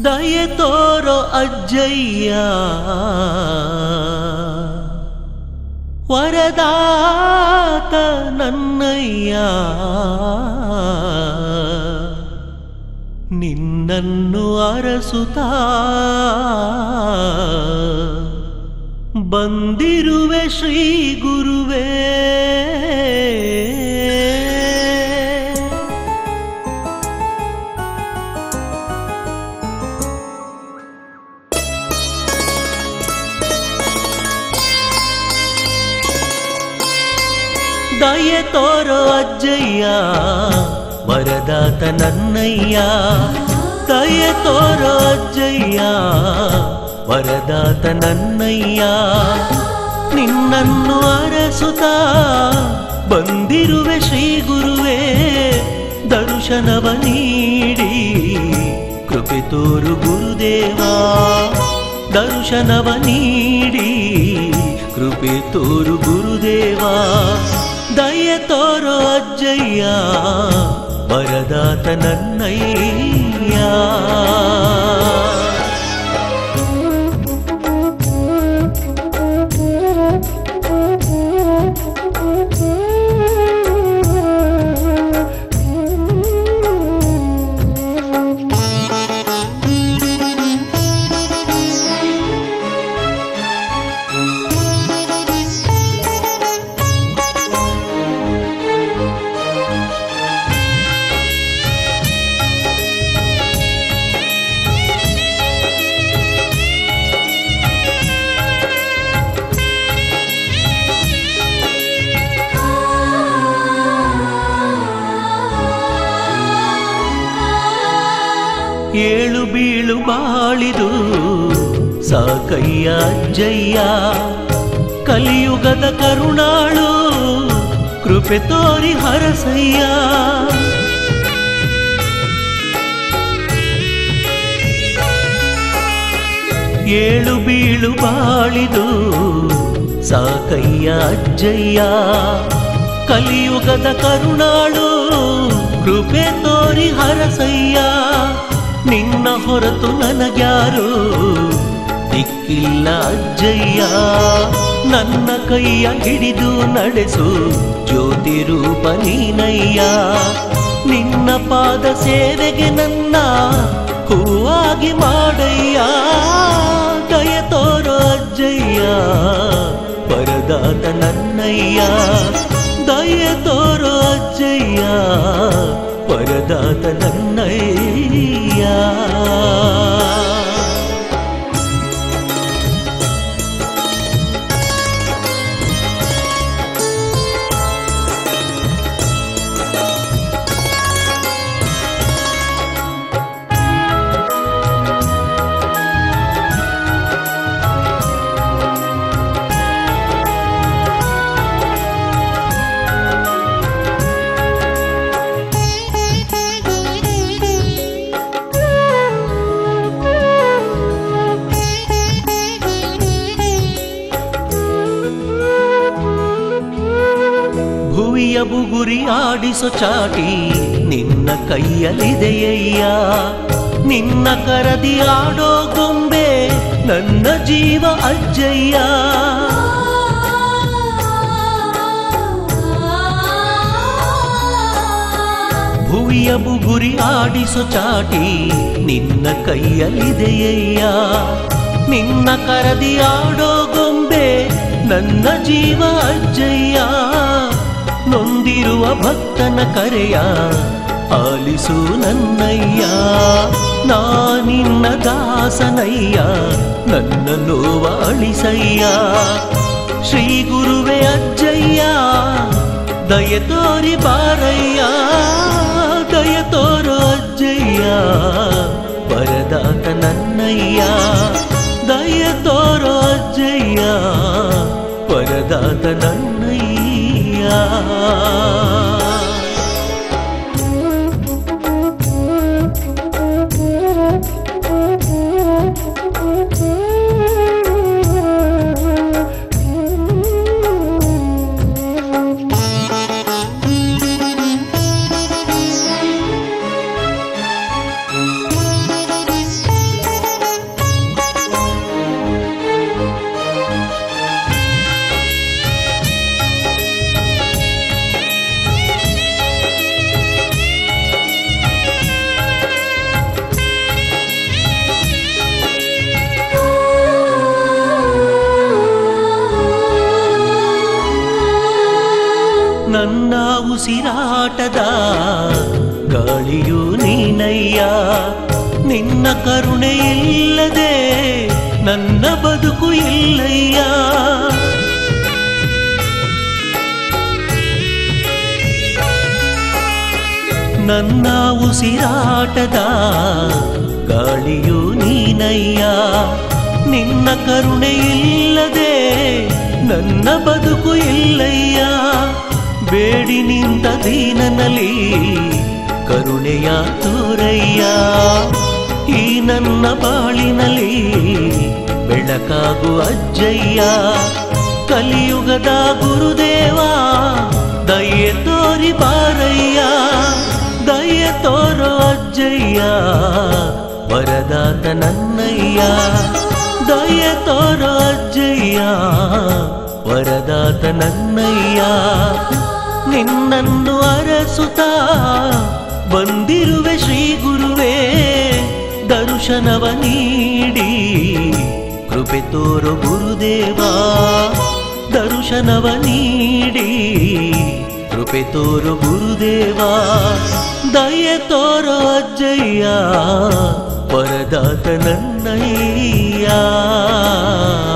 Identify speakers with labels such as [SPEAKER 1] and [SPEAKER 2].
[SPEAKER 1] ದಯೆ ತೋರೋ ಅಜ್ಜಯ್ಯ ವರದಾತ ನನ್ನಯ್ಯ ನಿನ್ನನ್ನು ಅರಸುತ್ತಾ ಬಂದಿರುವೆ ಶ್ರೀ ಗುರುವೇ ದಯೆ ತೋರೋ ಅಜ್ಜಯ್ಯ ವರದಾತ ನನ್ನಯ್ಯ ದಯೆ ತೋರೋ ಅಜ್ಜಯ್ಯ ವರದಾತ ನನ್ನಯ್ಯ ನಿನ್ನನ್ನು ಅರಸುತ್ತ ಬಂದಿರುವೆ ಶ್ರೀ ಗುರುವೇ ದರ್ಶನವ ನೀಡಿ ಕೃಪೆ ತೋರು ಗುರುದೇವಾ ದರ್ಶನವ ನೀಡಿ ಕೃಪೆ ತೋರು ಗುರುದೇವಾ ದಯ ತೋರೋ ಅಜ್ಜಯ್ಯ ವರದಾತ ನನ್ನಯ್ಯ ಏಳು ಬೀಳು ಬಾಳಿದು ಸಾಕಯ್ಯ ಅಜ್ಜಯ್ಯ ಕಲಿಯುಗದ ಕರುಣಾಳು ಕೃಪೆ ತೋರಿ ಹರಸಯ್ಯ ಏಳು ಬೀಳು ಬಾಳಿದು ಸಾಕಯ್ಯ ಅಜ್ಜಯ್ಯ ಕಲಿಯುಗದ ಕರುಣಾಳು ಕೃಪೆ ತೋರಿ ಹರಸಯ್ಯ ನಿನ್ನ ಹೊರತು ನನಗ್ಯಾರು ದಿಕ್ಕಿಲ್ಲ ಅಜ್ಜಯ್ಯ ನನ್ನ ಕೈಯ ಹಿಡಿದು ನಡೆಸು ಜ್ಯೋತಿ ರೂಪ ನೀನಯ್ಯ ನಿನ್ನ ಪಾದ ಸೇವೆಗೆ ನನ್ನ ಹೂವಾಗಿ ಮಾಡಯ್ಯ ದಯ ತೋರೋ ಅಜ್ಜಯ್ಯ ಪರದಾತ ನನ್ನಯ್ಯ ದಯ ತೋರೋ ಅಜ್ಜಯ್ಯ ಪರದಾತ ನನ್ನಯ್ಯ ಭುವಿಯ ಬುಗುರಿ ಆಡಿಸೋ ಚಾಟಿ ನಿನ್ನ ಕೈಯಲ್ಲಿದೆಯಯ್ಯ ನಿನ್ನ ಕರದಿ ಆಡೋ ಗೊಂಬೆ ನನ್ನ ಜೀವ ಅಜ್ಜಯ್ಯ ಭುವಿಯ ಬುಗುರಿ ಆಡಿಸೋ ಚಾಟಿ ನಿನ್ನ ಕೈಯಲ್ಲಿದೆಯಯ್ಯ ನಿನ್ನ ಕರದಿ ಆಡೋ ಗೊಂಬೆ ನನ್ನ ಜೀವ ಅಜ್ಜಯ್ಯ ನೊಂದಿರುವ ಭಕ್ತನ ಕರೆಯ ಆಲಿಸು ನನ್ನಯ್ಯ ನಾನಿನ್ನ ದಾಸನಯ್ಯ ನನ್ನ ನೋವ ಅಳಿಸಯ್ಯ ಶ್ರೀ ಗುರುವೆ ಅಜ್ಜಯ್ಯ ದಯ ತೋರಿ ಬಾರಯ್ಯ ದಯ ತೋರೋ ಅಜ್ಜಯ್ಯ ವರದಾತ ನನ್ನಯ್ಯ ದಯ ತೋರೋ ಅಜ್ಜಯ್ಯ ವರದಾತ ನನ್ನಯ್ಯ ಕರುಣೆ ಇಲ್ಲದೆ ನನ್ನ ಬದುಕು ಇಲ್ಲಯ್ಯ ನನ್ನ ಉಸಿರಾಟದ ಗಾಳಿಯು ನೀನಯ್ಯ ನಿನ್ನ ಕರುಣೆ ಇಲ್ಲದೆ ನನ್ನ ಬದುಕು ಇಲ್ಲಯ್ಯ ಬೇಡಿ ನಿಂತ ದೀನನಲ್ಲಿ ಕರುಣೆಯ ತೋರಯ್ಯ ಈ ನನ್ನ ಬಾಳಿನಲ್ಲಿ ಬೆಳಕಾಗು ಅಜ್ಜಯ್ಯ ಕಲಿಯುಗದ ಗುರುದೇವ ದಯೆ ತೋರಿ ಬಾರಯ್ಯ ದಯೆ ತೋರೋ ಅಜ್ಜಯ್ಯ ವರದಾತ ನನ್ನಯ್ಯ ದಯೆ ತೋರೋ ಅಜ್ಜಯ್ಯ ವರದಾತ ನನ್ನಯ್ಯ ನಿನ್ನನ್ನು ಅರಸುತ್ತಾ ಬಂದಿರುವೆ ಶ್ರೀ ಗುರುವೇ ದರ್ಶನವ ನೀಡಿ ಕೃಪೆ ತೋರು ಗುರುದೇವ ದರ್ಶನವ ನೀಡಿ ಕೃಪೆ ತೋರು ಗುರುದೇವ ದಯ ತೋರೋ ಅಜ್ಜಯ್ಯ ವರದಾತ ನನ್ನಯ್ಯ